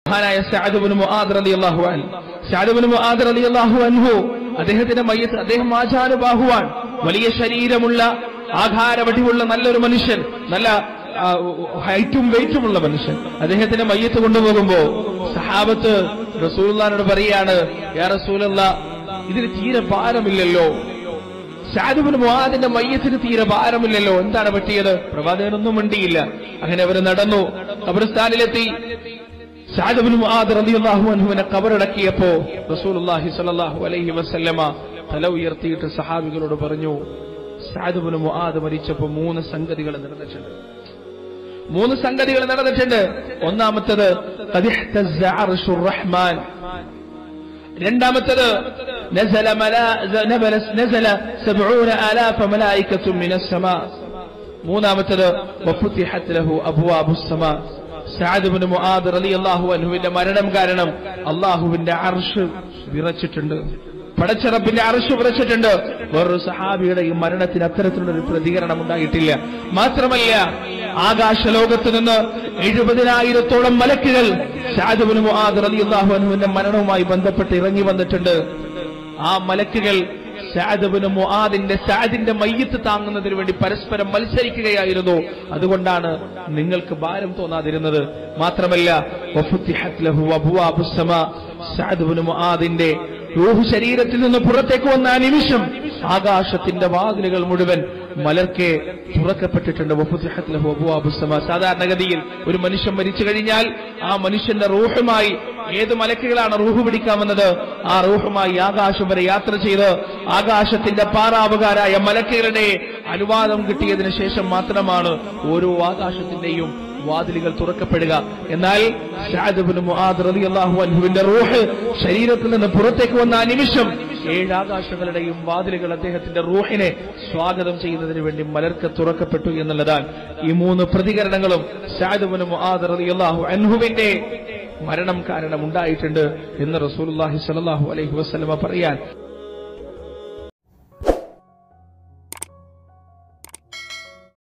മഹാനായ സഅദ്ബിന് മുആദ് റളിയല്ലാഹു അൻഹു സഅദ്ബിന് മുആദ് റളിയല്ലാഹു അൻഹു അദ്ദേഹത്തിന്റെ മയ്യത്ത് അദ്ദേഹം ആചാനുബാഹുവാൻ വലിയ ശരീരമുള്ള ആകാരവടിവുള്ള നല്ലൊരു മനുഷ്യൻ നല്ല ആ, ഹൈറ്റും വെയിറ്റുമുള്ള മനുഷ്യൻ അദ്ദേഹത്തിന്റെ മയ്യത്ത് കൊണ്ടുപോകുമ്പോ സഹാബത്ത് റസൂലുള്ളാഹിനോട് പറയാണ് യാ റസൂലല്ല ഇതിന് തീരെ ഭാരമില്ലല്ലോ ഷാദുബിന് മുഹാദിന്റെ മയ്യത്തിന് തീരെ ഭാരമില്ലല്ലോ എന്താണ് പറ്റിയത് പ്രവാചകനൊന്നും മിണ്ടിയില്ല അങ്ങനെ അവർ നടന്നു ഖബർസ്ഥാനിലെത്തി ഷാദുബിന് മുഹാദ് റളിയല്ലാഹു അൻഹുവിനെ കബറടക്കിയപ്പോ റസൂലുള്ളാഹി സ്വല്ലല്ലാഹു അലൈഹി വസല്ലമ തല ഉയർത്തിയിട്ട് സഹാബികളോട് പറഞ്ഞു ഷാദുബിന് മുഹാദ് മരിച്ചപ്പോ മൂന്ന് സംഗതികൾ നടന്നിട്ടുണ്ട് മൂന്ന് സംഗതികൾ നടന്നിട്ടുണ്ട് ഒന്നാമത്തത് ഖദ് ഇഹ്തസ്സ അർശുർ റഹ്മാൻ രണ്ടാമത്തത് നസല മലാ- നബല- നസല സബ്ഊന ആലാഫ മലായികത്തും മിനസ് സമാ മൂന്നാമത്തത് വഫുത്തിഹത് ലഹു അബ്വാബുസ് സമാ സഅദ് ഇബ്നു മുആദ് റളിയല്ലാഹു അൻഹുവിന്റെ മരണം കാരണം അള്ളാഹുവിന്റെ അർഷ് വിറച്ചിട്ടുണ്ട് പടച്ചറപ്പിന്റെ അർഷ് വിറച്ചിട്ടുണ്ട് വേറൊരു സഹാബിയുടെ ഈ മരണത്തിന് അത്തരത്തിലുള്ള ഒരു പ്രതികരണം ഉണ്ടായിട്ടില്ല മാത്രമല്ല ആകാശലോകത്ത് നിന്ന് എഴുപതിനായിരത്തോളം മലക്കുകൾ സഅദ് ഇബ്നു മുആദ് റളിയല്ലാഹു അൻഹുവിന്റെ മരണവുമായി ബന്ധപ്പെട്ട് ഇറങ്ങി വന്നിട്ടുണ്ട് ആ മലക്കുകൾ സഅദ്ബിന് മുആദിന്റെ സഅദിന്റെ മയ്യത്ത് താങ്ങുന്നതിന് വേണ്ടി പരസ്പരം മത്സരിക്കുകയായിരുന്നു അതുകൊണ്ടാണ് നിങ്ങൾക്ക് ഭാരം തോന്നാതിരുന്നത് മാത്രമല്ല വഫുത്തിഹത് ലഹു അബ്വാബുസ് സമാ സഅദ്ബിന് മുആദിന്റെ റൂഹ് ശരീരത്തിൽ നിന്ന് പുറത്തേക്ക് വന്ന ആ നിമിഷം ആകാശത്തിന്റെ വാതിലുകൾ മുഴുവൻ മലർക്കെ തുറക്കപ്പെട്ടിട്ടുണ്ട് വഫുത്തിഹത് ലഹു അബ്വാബുസ് സമാ സാധാരണഗതിയിൽ ഒരു മനുഷ്യൻ മരിച്ചു കഴിഞ്ഞാൽ ആ മനുഷ്യന്റെ റൂഹുമായി ഏത് മലക്കുകളാണ് റൂഹ് പിടിക്കാമെന്നത് ആ റൂഹുമായി ആകാശം വരെ യാത്ര ചെയ്ത് ആകാശത്തിന്റെ പാറാവുകാരായ മലക്കുകളുടെ അനുവാദം കിട്ടിയതിനു ശേഷം മാത്രമാണ് ഓരോ ആകാശത്തിന്റെയും വാതിലുകൾ തുറക്കപ്പെടുക എന്നാൽ സഅദ് ഇബ്നു മുആദ് റളിയല്ലാഹു അൻഹുവിന്റെ റൂഹ് ശരീരത്തിൽ നിന്ന് പുറത്തേക്ക് വന്ന ആ നിമിഷം ഏഴ് ആകാശങ്ങളുടെയും വാതിലുകൾ അദ്ദേഹത്തിന്റെ റൂഹിനെ സ്വാഗതം ചെയ്യുന്നതിന് വേണ്ടി മലർക്ക് തുറക്കപ്പെട്ടു എന്നുള്ളതാണ് ഈ മൂന്ന് പ്രതികരണങ്ങളും സഅദ് ഇബ്നു മുആദ് റളിയല്ലാഹു അൻഹുവിന്റെ മരണം കാരണം ഉണ്ടായിട്ടുണ്ട് എന്ന് റസൂലുള്ളാഹി സ്വല്ലല്ലാഹു അലൈഹി വസല്ലമ പറയാൻ